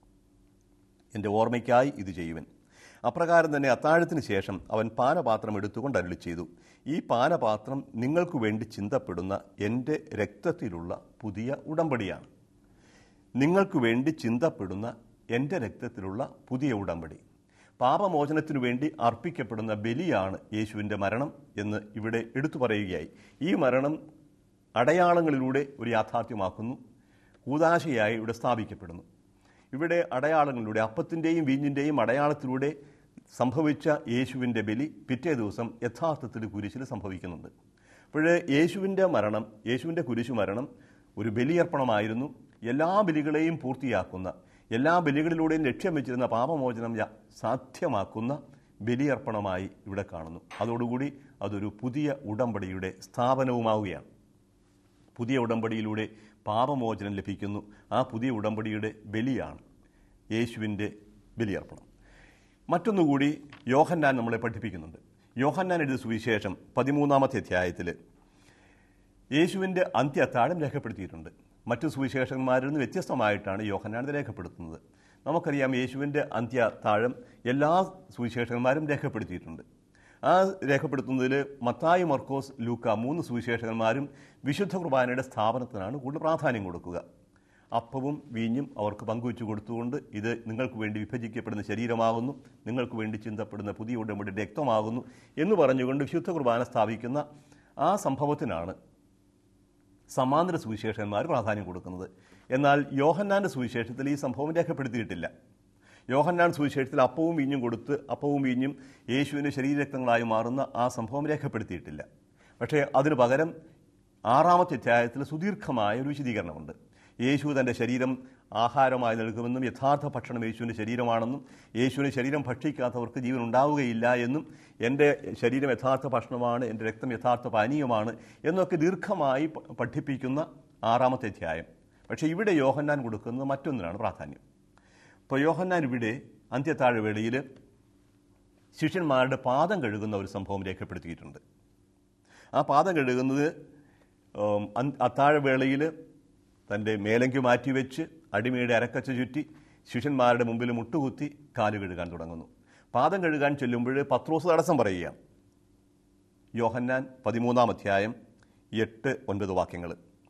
[SPEAKER 1] എൻ്റെ ഓർമ്മയ്ക്കായി ഇത് ചെയ്യുവൻ അപ്രകാരം തന്നെ അത്താഴത്തിന് ശേഷം അവൻ പാനപാത്രം എടുത്തുകൊണ്ട് അരുളി ചെയ്തു ഈ പാനപാത്രം നിങ്ങൾക്ക് വേണ്ടി ചിന്തപ്പെടുന്ന എൻ്റെ രക്തത്തിലുള്ള പുതിയ ഉടമ്പടിയാണ് നിങ്ങൾക്ക് വേണ്ടി ചിന്തപ്പെടുന്ന എൻ്റെ രക്തത്തിലുള്ള പുതിയ ഉടമ്പടി പാപമോചനത്തിനു വേണ്ടി അർപ്പിക്കപ്പെടുന്ന ബലിയാണ് യേശുവിൻ്റെ മരണം എന്ന് ഇവിടെ എടുത്തു പറയുകയായി ഈ മരണം അടയാളങ്ങളിലൂടെ ഒരു യാഥാർത്ഥ്യമാക്കുന്നു കൂതാശയായി ഇവിടെ സ്ഥാപിക്കപ്പെടുന്നു ഇവിടെ അടയാളങ്ങളിലൂടെ അപ്പത്തിൻ്റെയും വീഞ്ഞിൻ്റെയും അടയാളത്തിലൂടെ സംഭവിച്ച യേശുവിൻ്റെ ബലി പിറ്റേ ദിവസം യഥാർത്ഥത്തിൽ കുരിശിൽ സംഭവിക്കുന്നുണ്ട് അപ്പോൾ യേശുവിൻ്റെ മരണം യേശുവിൻ്റെ കുരിശു മരണം ഒരു ബലിയർപ്പണമായിരുന്നു എല്ലാ ബലികളെയും പൂർത്തിയാക്കുന്ന എല്ലാ ബലികളിലൂടെയും ലക്ഷ്യം വെച്ചിരുന്ന പാപമോചനം യ- സാധ്യമാക്കുന്ന ബലിയർപ്പണമായി ഇവിടെ കാണുന്നു അതോടുകൂടി അതൊരു പുതിയ ഉടമ്പടിയുടെ സ്ഥാപനവുമാവുകയാണ് പുതിയ ഉടമ്പടിയിലൂടെ പാപമോചനം ലഭിക്കുന്നു ആ പുതിയ ഉടമ്പടിയുടെ ബലിയാണ് യേശുവിൻ്റെ ബലിയർപ്പണം മറ്റൊന്നുകൂടി യോഹന്നാൻ നമ്മളെ പഠിപ്പിക്കുന്നുണ്ട് യോഹന്നാൻ എഴുതിയ സുവിശേഷം പതിമൂന്നാമത്തെ അധ്യായത്തിൽ യേശുവിൻ്റെ അന്ത്യത്താഴം രേഖപ്പെടുത്തിയിട്ടുണ്ട് മറ്റു സുവിശേഷന്മാരിൽ നിന്ന് വ്യത്യസ്തമായിട്ടാണ് യോഹന്നാൻ ഇത് രേഖപ്പെടുത്തുന്നത് നമുക്കറിയാം യേശുവിൻ്റെ അന്ത്യത്താഴം എല്ലാ സുവിശേഷന്മാരും രേഖപ്പെടുത്തിയിട്ടുണ്ട് ആ രേഖപ്പെടുത്തുന്നതിൽ മത്തായി മർക്കോസ് ലൂക്ക മൂന്ന് സുവിശേഷകന്മാരും വിശുദ്ധ കുർബാനയുടെ സ്ഥാപനത്തിനാണ് കൂടുതൽ പ്രാധാന്യം കൊടുക്കുക അപ്പവും വീഞ്ഞും അവർക്ക് പങ്കുവച്ചു കൊടുത്തുകൊണ്ട് ഇത് നിങ്ങൾക്ക് വേണ്ടി വിഭജിക്കപ്പെടുന്ന ശരീരമാകുന്നു നിങ്ങൾക്ക് വേണ്ടി ചിന്തപ്പെടുന്ന പുതിയ ഉടമ്പടി രക്തമാകുന്നു എന്ന് പറഞ്ഞുകൊണ്ട് വിശുദ്ധ കുർബാന സ്ഥാപിക്കുന്ന ആ സംഭവത്തിനാണ് സമാന്തര സുവിശേഷന്മാർ പ്രാധാന്യം കൊടുക്കുന്നത് എന്നാൽ യോഹന്നാൻ്റെ സുവിശേഷത്തിൽ ഈ സംഭവം രേഖപ്പെടുത്തിയിട്ടില്ല യോഹന്നാൻ സുവിശേഷത്തിൽ അപ്പവും വീഞ്ഞും കൊടുത്ത് അപ്പവും വീഞ്ഞും യേശുവിൻ്റെ ശരീരരക്തങ്ങളായി മാറുന്ന ആ സംഭവം രേഖപ്പെടുത്തിയിട്ടില്ല പക്ഷേ അതിനു പകരം ആറാമത്തെ അധ്യായത്തിൽ സുദീർഘമായ ഒരു വിശദീകരണമുണ്ട് യേശു തൻ്റെ ശരീരം ആഹാരമായി നൽകുമെന്നും യഥാർത്ഥ ഭക്ഷണം യേശുവിൻ്റെ ശരീരമാണെന്നും യേശുവിൻ്റെ ശരീരം ഭക്ഷിക്കാത്തവർക്ക് ജീവൻ ഉണ്ടാവുകയില്ല എന്നും എൻ്റെ ശരീരം യഥാർത്ഥ ഭക്ഷണമാണ് എൻ്റെ രക്തം യഥാർത്ഥ പാനീയമാണ് എന്നൊക്കെ ദീർഘമായി പ- പഠിപ്പിക്കുന്ന ആറാമത്തെ അധ്യായം പക്ഷേ ഇവിടെ യോഹന്നാൻ കൊടുക്കുന്നത് മറ്റൊന്നിനാണ് പ്രാധാന്യം ഇപ്പോൾ യോഹന്നാൻ ഇവിടെ അന്ത്യത്താഴവേളയിൽ ശിഷ്യന്മാരുടെ പാദം കഴുകുന്ന ഒരു സംഭവം രേഖപ്പെടുത്തിയിട്ടുണ്ട് ആ പാദം കഴുകുന്നത് ഉം, അന്ത്- അത്താഴവേളയിൽ തൻ്റെ മേലങ്കി മാറ്റിവെച്ച് അടിമയുടെ അരക്കച്ച ചുറ്റി ശിഷ്യന്മാരുടെ മുമ്പിൽ മുട്ടുകുത്തി കാല് കഴുകാൻ തുടങ്ങുന്നു പാദം കഴുകാൻ ചെല്ലുമ്പോൾ പത്രോസ് തടസ്സം പറയുക യോഹന്നാൻ പതിമൂന്നാം അധ്യായം എട്ട് ഒൻപത് വാക്യങ്ങൾ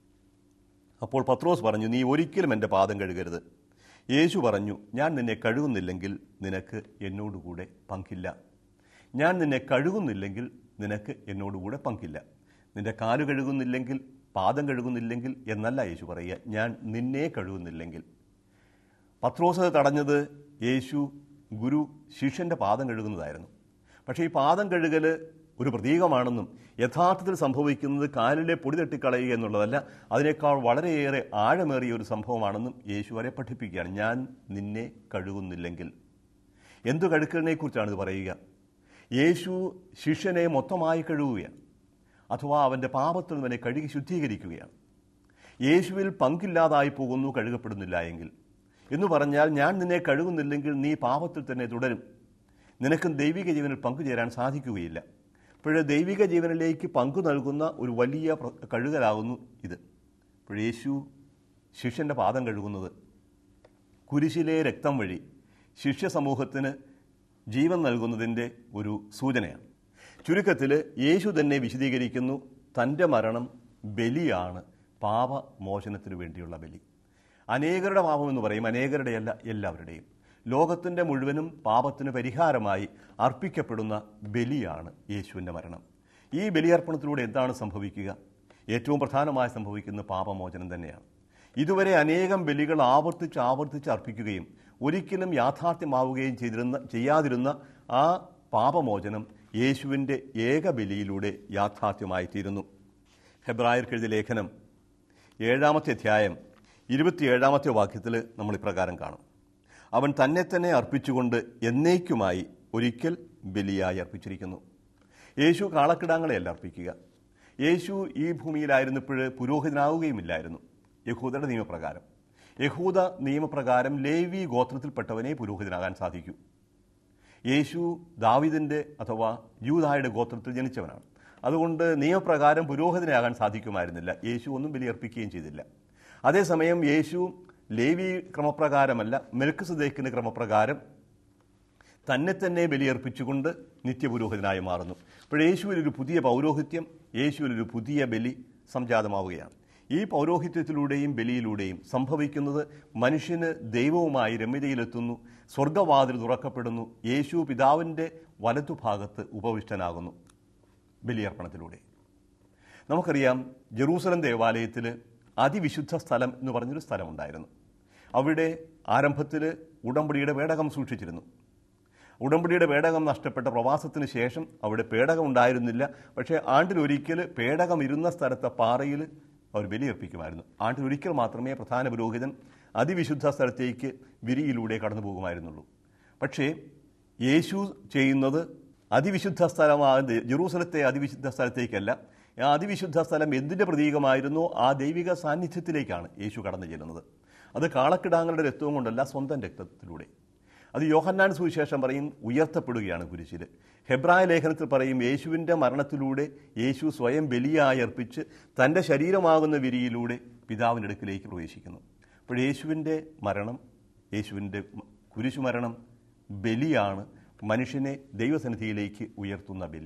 [SPEAKER 1] അപ്പോൾ പത്രോസ് പറഞ്ഞു നീ ഒരിക്കലും എൻ്റെ പാദം കഴുകരുത് യേശു പറഞ്ഞു ഞാൻ നിന്നെ കഴുകുന്നില്ലെങ്കിൽ നിനക്ക് എന്നോടുകൂടെ പങ്കില്ല ഞാൻ നിന്നെ കഴുകുന്നില്ലെങ്കിൽ നിനക്ക് എന്നോടുകൂടെ പങ്കില്ല നിന്റെ കാല് കഴുകുന്നില്ലെങ്കിൽ പാദം കഴുകുന്നില്ലെങ്കിൽ എന്നല്ല യേശു പറയുക ഞാൻ നിന്നെ കഴുകുന്നില്ലെങ്കിൽ പത്രോസ് തടഞ്ഞത് യേശു ഗുരു ശിഷ്യൻ്റെ പാദം കഴുകുന്നതായിരുന്നു പക്ഷേ ഈ പാദം കഴുകൽ ഒരു പ്രതീകമാണെന്നും യഥാർത്ഥത്തിൽ സംഭവിക്കുന്നത് കാലിലെ പൊടി തട്ടിക്കളയുക എന്നുള്ളതല്ല അതിനേക്കാൾ വളരെയേറെ ആഴമേറിയ ഒരു സംഭവമാണെന്നും യേശു വരെ പഠിപ്പിക്കുകയാണ് ഞാൻ നിന്നെ കഴുകുന്നില്ലെങ്കിൽ എന്തു കഴുക്കലിനെക്കുറിച്ചാണ് ഇത് പറയുക യേശു ശിഷ്യനെ മൊത്തമായി കഴുകുകയാണ് അഥവാ അവൻ്റെ പാപത്തിൽ നിന്നെ കഴുകി ശുദ്ധീകരിക്കുകയാണ് യേശുവിൽ പങ്കില്ലാതായി പോകുന്നു കഴുകപ്പെടുന്നില്ല എങ്കിൽ എന്ന് പറഞ്ഞാൽ ഞാൻ നിന്നെ കഴുകുന്നില്ലെങ്കിൽ നീ പാപത്തിൽ തന്നെ തുടരും നിനക്കും ദൈവിക ജീവനിൽ പങ്കുചേരാൻ സാധിക്കുകയില്ല അപ്പോൾ ദൈവിക ജീവനിലേക്ക് പങ്കു നൽകുന്ന ഒരു വലിയ പ്ര- കഴുകലാകുന്നു ഇത് അപ്പോൾ യേശു ശിഷ്യൻ്റെ പാദം കഴുകുന്നത് കുരിശിലെ രക്തം വഴി ശിഷ്യ സമൂഹത്തിന് ജീവൻ നൽകുന്നതിൻ്റെ ഒരു സൂചനയാണ് ചുരുക്കത്തിൽ യേശു തന്നെ വിശദീകരിക്കുന്നു തൻ്റെ മരണം ബലിയാണ് പാപമോചനത്തിനു വേണ്ടിയുള്ള ബലി അനേകരുടെ പാപം എന്ന് പറയും അനേകരുടെയല്ല എല്ലാവരുടെയും ലോകത്തിൻ്റെ മുഴുവനും പാപത്തിന് പരിഹാരമായി അർപ്പിക്കപ്പെടുന്ന ബലിയാണ് യേശുവിൻ്റെ മരണം ഈ ബലിയർപ്പണത്തിലൂടെ എന്താണ് സംഭവിക്കുക ഏറ്റവും പ്രധാനമായി സംഭവിക്കുന്ന പാപമോചനം തന്നെയാണ് ഇതുവരെ അനേകം ബലികൾ ആവർത്തിച്ച് ആവർത്തിച്ച് അർപ്പിക്കുകയും ഒരിക്കലും യാഥാർത്ഥ്യമാവുകയും ചെയ്തിരുന്ന ചെയ്യാതിരുന്ന ആ പാപമോചനം യേശുവിൻ്റെ ഏക ബലിയിലൂടെ യാഥാർത്ഥ്യമായി തീരുന്നു ഹെബ്രായർക്ക് എഴുതിയ ലേഖനം ഏഴാമത്തെ അധ്യായം ഇരുപത്തിയേഴാമത്തെ വാക്യത്തിൽ നമ്മൾ ഇപ്രകാരം കാണും അവൻ തന്നെ തന്നെ അർപ്പിച്ചുകൊണ്ട് എന്നേക്കുമായി ഒരിക്കൽ ബലിയായി അർപ്പിച്ചിരിക്കുന്നു യേശു കാളക്കിടാങ്ങളെയല്ല അർപ്പിക്കുക യേശു ഈ ഭൂമിയിലായിരുന്നപ്പോൾ പുരോഹിതനാവുകയുമില്ലായിരുന്നു യഹൂദയുടെ നിയമപ്രകാരം യഹൂദ നിയമപ്രകാരം ലേവി ഗോത്രത്തിൽപ്പെട്ടവനെ പുരോഹിതനാകാൻ സാധിക്കൂ യേശു ദാവിദിൻ്റെ അഥവാ യൂതായുടെ ഗോത്രത്തിൽ ജനിച്ചവനാണ് അതുകൊണ്ട് നിയമപ്രകാരം പുരോഹിതനാകാൻ സാധിക്കുമായിരുന്നില്ല യേശു ഒന്നും ബലിയർപ്പിക്കുകയും ചെയ്തില്ല അതേസമയം യേശു ലേവി ക്രമപ്രകാരമല്ല മെൽക്കുസദേക്കിൻ്റെ ക്രമപ്രകാരം തന്നെ തന്നെ ബലിയർപ്പിച്ചുകൊണ്ട് നിത്യപുരോഹിതനായി മാറുന്നു അപ്പോൾ യേശുവിലൊരു പുതിയ പൗരോഹിത്യം യേശുവിലൊരു പുതിയ ബലി സംജാതമാവുകയാണ് ഈ പൗരോഹിത്യത്തിലൂടെയും ബലിയിലൂടെയും സംഭവിക്കുന്നത് മനുഷ്യന് ദൈവവുമായി രമ്യതയിലെത്തുന്നു സ്വർഗവാതിൽ തുറക്കപ്പെടുന്നു യേശു പിതാവിൻ്റെ വലതുഭാഗത്ത് ഉപവിഷ്ടനാകുന്നു ബലിയർപ്പണത്തിലൂടെ നമുക്കറിയാം ജെറൂസലം ദേവാലയത്തിൽ അതിവിശുദ്ധ സ്ഥലം എന്ന് പറഞ്ഞൊരു സ്ഥലമുണ്ടായിരുന്നു അവിടെ ആരംഭത്തിൽ ഉടമ്പടിയുടെ പേടകം സൂക്ഷിച്ചിരുന്നു ഉടമ്പടിയുടെ പേടകം നഷ്ടപ്പെട്ട പ്രവാസത്തിന് ശേഷം അവിടെ പേടകം ഉണ്ടായിരുന്നില്ല പക്ഷേ ആണ്ടിലൊരിക്കൽ പേടകം ഇരുന്ന സ്ഥലത്തെ പാറയിൽ അവർ ബലിയർപ്പിക്കുമായിരുന്നു ആണ്ടിലൊരിക്കൽ മാത്രമേ പ്രധാന പുരോഹിതൻ അതിവിശുദ്ധ സ്ഥലത്തേക്ക് വിരിയിലൂടെ കടന്നു പോകുമായിരുന്നുള്ളൂ പക്ഷേ യേശു ചെയ്യുന്നത് അതിവിശുദ്ധ സ്ഥലമായ ജെറൂസലത്തെ അതിവിശുദ്ധ സ്ഥലത്തേക്കല്ല ആ അതിവിശുദ്ധ സ്ഥലം എന്തിൻ്റെ പ്രതീകമായിരുന്നോ ആ ദൈവിക സാന്നിധ്യത്തിലേക്കാണ് യേശു കടന്നു ചെല്ലുന്നത് അത് കാളക്കിടാങ്ങളുടെ രക്തവും കൊണ്ടല്ല സ്വന്തം രക്തത്തിലൂടെ അത് യോഹന്നാൻ സുവിശേഷം പറയും ഉയർത്തപ്പെടുകയാണ് കുരിശിൽ ഹെബ്രായ ലേഖനത്തിൽ പറയും യേശുവിൻ്റെ മരണത്തിലൂടെ യേശു സ്വയം ബലിയായി അർപ്പിച്ച് തൻ്റെ ശരീരമാകുന്ന വിരിയിലൂടെ പിതാവിൻ്റെ അടുക്കിലേക്ക് പ്രവേശിക്കുന്നു അപ്പോൾ യേശുവിൻ്റെ മരണം യേശുവിൻ്റെ കുരിശുമരണം ബലിയാണ് മനുഷ്യനെ ദൈവസന്നിധിയിലേക്ക് ഉയർത്തുന്ന ബലി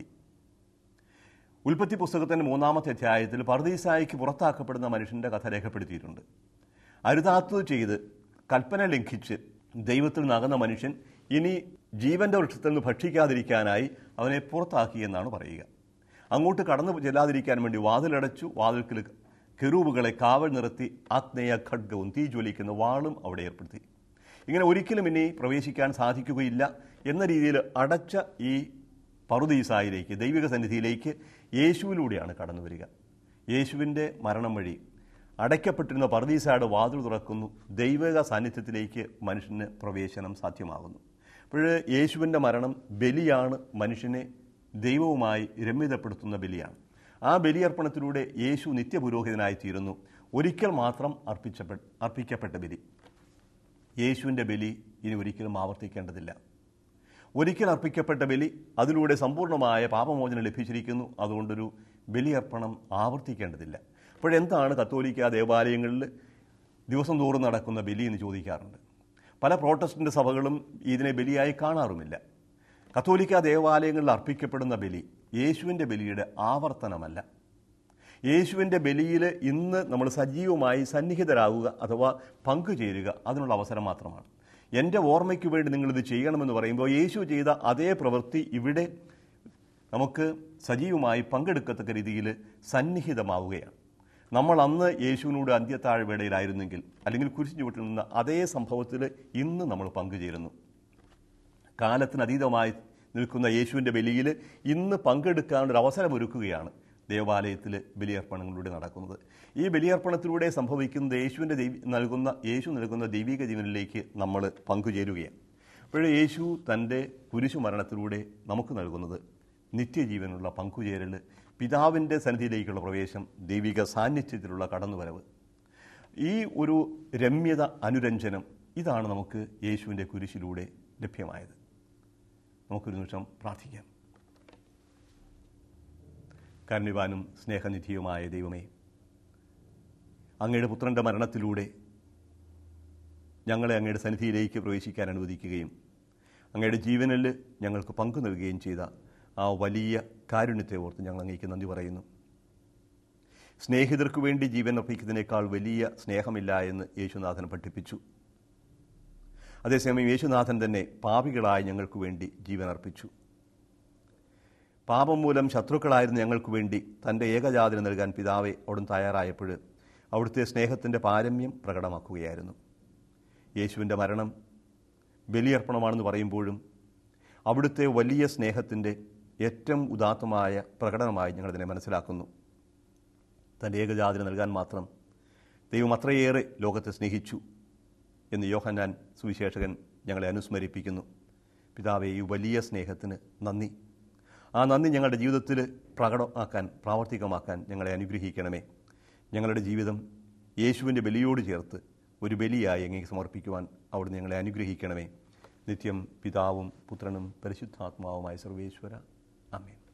[SPEAKER 1] ഉൽപ്പത്തി പുസ്തകത്തിൻ്റെ മൂന്നാമത്തെ അധ്യായത്തിൽ പർദീസായിക്ക് പുറത്താക്കപ്പെടുന്ന മനുഷ്യൻ്റെ കഥ രേഖപ്പെടുത്തിയിട്ടുണ്ട് അരുതാത്തത് ചെയ്ത് കൽപ്പന ലംഘിച്ച് ദൈവത്തിൽ നകന്ന മനുഷ്യൻ ഇനി ജീവന്റെ വൃക്ഷത്തിൽ നിന്ന് ഭക്ഷിക്കാതിരിക്കാനായി അവനെ പുറത്താക്കി എന്നാണ് പറയുക അങ്ങോട്ട് കടന്നു ചെല്ലാതിരിക്കാൻ വേണ്ടി വാതിലടച്ചു വാതിൽക്കൽ കെറൂബുകളെ കാവൽ നിർത്തി ആഗ്നേയ ഖഡ്ഗവും തീ ജ്വലിക്കുന്ന വാളും അവിടെ ഏർപ്പെടുത്തി ഇങ്ങനെ ഒരിക്കലും ഇനി പ്രവേശിക്കാൻ സാധിക്കുകയില്ല എന്ന രീതിയിൽ അടച്ച ഈ പറുദീസായിലേക്ക് ദൈവിക സന്നിധിയിലേക്ക് യേശുവിലൂടെയാണ് കടന്നു വരിക യേശുവിൻ്റെ മരണം വഴി അടയ്ക്കപ്പെട്ടിരുന്ന പർദീസയുടെ വാതിൽ തുറക്കുന്നു ദൈവിക സാന്നിധ്യത്തിലേക്ക് മനുഷ്യന് പ്രവേശനം സാധ്യമാകുന്നു അപ്പോൾ യേശുവിൻ്റെ മരണം ബലിയാണ് മനുഷ്യനെ ദൈവവുമായി രമ്യതപ്പെടുത്തുന്ന ബലിയാണ് ആ ബലിയർപ്പണത്തിലൂടെ യേശു നിത്യപുരോഹിതനായി തീരുന്നു ഒരിക്കൽ മാത്രം അർപ്പിച്ചപ്പെ അർപ്പിക്കപ്പെട്ട ബലി യേശുവിൻ്റെ ബലി ഇനി ഒരിക്കലും ആവർത്തിക്കേണ്ടതില്ല ഒരിക്കൽ അർപ്പിക്കപ്പെട്ട ബലി അതിലൂടെ സമ്പൂർണ്ണമായ പാപമോചനം ലഭിച്ചിരിക്കുന്നു അതുകൊണ്ടൊരു ബലിയർപ്പണം ആവർത്തിക്കേണ്ടതില്ല അപ്പോഴെന്താണ് കത്തോലിക്ക ദേവാലയങ്ങളിൽ ദിവസം തോറും നടക്കുന്ന ബലി എന്ന് ചോദിക്കാറുണ്ട് പല പ്രോട്ടസ്റ്റന്റ് സഭകളും ഇതിനെ ബലിയായി കാണാറുമില്ല കത്തോലിക്ക ദേവാലയങ്ങളിൽ അർപ്പിക്കപ്പെടുന്ന ബലി യേശുവിൻ്റെ ബലിയുടെ ആവർത്തനമല്ല യേശുവിൻ്റെ ബലിയിൽ ഇന്ന് നമ്മൾ സജീവമായി സന്നിഹിതരാകുക അഥവാ പങ്കുചേരുക അതിനുള്ള അവസരം മാത്രമാണ് എൻ്റെ ഓർമ്മയ്ക്ക് വേണ്ടി നിങ്ങളിത് ചെയ്യണമെന്ന് പറയുമ്പോൾ യേശു ചെയ്ത അതേ പ്രവൃത്തി ഇവിടെ നമുക്ക് സജീവമായി പങ്കെടുക്കത്തക്ക രീതിയിൽ സന്നിഹിതമാവുകയാണ് നമ്മൾ അന്ന് യേശുവിനോട് അന്ത്യത്താഴ്വേടയിലായിരുന്നെങ്കിൽ അല്ലെങ്കിൽ കുരിശു ചുവട്ടിൽ നിന്ന് അതേ സംഭവത്തിൽ ഇന്ന് നമ്മൾ പങ്കുചേരുന്നു കാലത്തിന് അതീതമായി നിൽക്കുന്ന യേശുവിൻ്റെ ബലിയിൽ ഇന്ന് പങ്കെടുക്കാനൊരു അവസരമൊരുക്കുകയാണ് ദേവാലയത്തിൽ ബലിയർപ്പണങ്ങളിലൂടെ നടക്കുന്നത് ഈ ബലിയർപ്പണത്തിലൂടെ സംഭവിക്കുന്നത് യേശുവിൻ്റെ ദൈവ നൽകുന്ന യേശു നൽകുന്ന ദൈവിക ജീവനിലേക്ക് നമ്മൾ പങ്കുചേരുകയാണ് അപ്പോഴേ യേശു തൻ്റെ കുരിശു മരണത്തിലൂടെ നമുക്ക് നൽകുന്നത് നിത്യജീവനുള്ള പങ്കുചേരൽ പിതാവിൻ്റെ സന്നിധിയിലേക്കുള്ള പ്രവേശം ദൈവിക സാന്നിധ്യത്തിലുള്ള കടന്നുവരവ് ഈ ഒരു രമ്യത അനുരഞ്ജനം ഇതാണ് നമുക്ക് യേശുവിൻ്റെ കുരിശിലൂടെ ലഭ്യമായത് നമുക്കൊരു നിമിഷം പ്രാർത്ഥിക്കാം കാരുണ്യവാനും സ്നേഹനിധിയുമായ ദൈവമേ അങ്ങയുടെ പുത്രൻ്റെ മരണത്തിലൂടെ ഞങ്ങളെ അങ്ങയുടെ സന്നിധിയിലേക്ക് പ്രവേശിക്കാൻ അനുവദിക്കുകയും അങ്ങയുടെ ജീവനിൽ ഞങ്ങൾക്ക് പങ്കു നൽകുകയും ചെയ്ത ആ വലിയ കാരുണ്യത്തെ ഓർത്ത് ഞങ്ങൾ അങ്ങേക്ക് നന്ദി പറയുന്നു സ്നേഹിതർക്ക് വേണ്ടി ജീവൻ അർപ്പിക്കുന്നതിനേക്കാൾ വലിയ സ്നേഹമില്ല എന്ന് യേശുനാഥൻ പഠിപ്പിച്ചു അതേസമയം യേശുനാഥൻ തന്നെ പാപികളായ ഞങ്ങൾക്ക് വേണ്ടി ജീവൻ അർപ്പിച്ചു പാപം മൂലം ശത്രുക്കളായിരുന്ന ഞങ്ങൾക്ക് വേണ്ടി തൻ്റെ ഏകജാതിന് നൽകാൻ പിതാവെ അവിടുന്ന് തയ്യാറായപ്പോൾ അവിടുത്തെ സ്നേഹത്തിൻ്റെ പാരമ്യം പ്രകടമാക്കുകയായിരുന്നു യേശുവിൻ്റെ മരണം ബലിയർപ്പണമാണെന്ന് പറയുമ്പോഴും അവിടുത്തെ വലിയ സ്നേഹത്തിൻ്റെ ഏറ്റവും ഉദാത്തമായ പ്രകടനമായി ഞങ്ങളിതിനെ മനസ്സിലാക്കുന്നു തൻ്റെ ഏകജാതിന് നൽകാൻ മാത്രം ദൈവം അത്രയേറെ ലോകത്തെ സ്നേഹിച്ചു എന്ന് യോഹന്നാൻ സുവിശേഷകൻ ഞങ്ങളെ അനുസ്മരിപ്പിക്കുന്നു പിതാവെ ഈ വലിയ സ്നേഹത്തിന് നന്ദി ആ നന്ദി ഞങ്ങളുടെ ജീവിതത്തിൽ പ്രകടമാക്കാൻ പ്രാവർത്തികമാക്കാൻ ഞങ്ങളെ അനുഗ്രഹിക്കണമേ ഞങ്ങളുടെ ജീവിതം യേശുവിൻ്റെ ബലിയോട് ചേർത്ത് ഒരു ബലിയായി എങ്ങനെ സമർപ്പിക്കുവാൻ അവിടുന്ന് ഞങ്ങളെ അനുഗ്രഹിക്കണമേ നിത്യം പിതാവും പുത്രനും പരിശുദ്ധാത്മാവുമായ സർവേശ്വര അമേൻ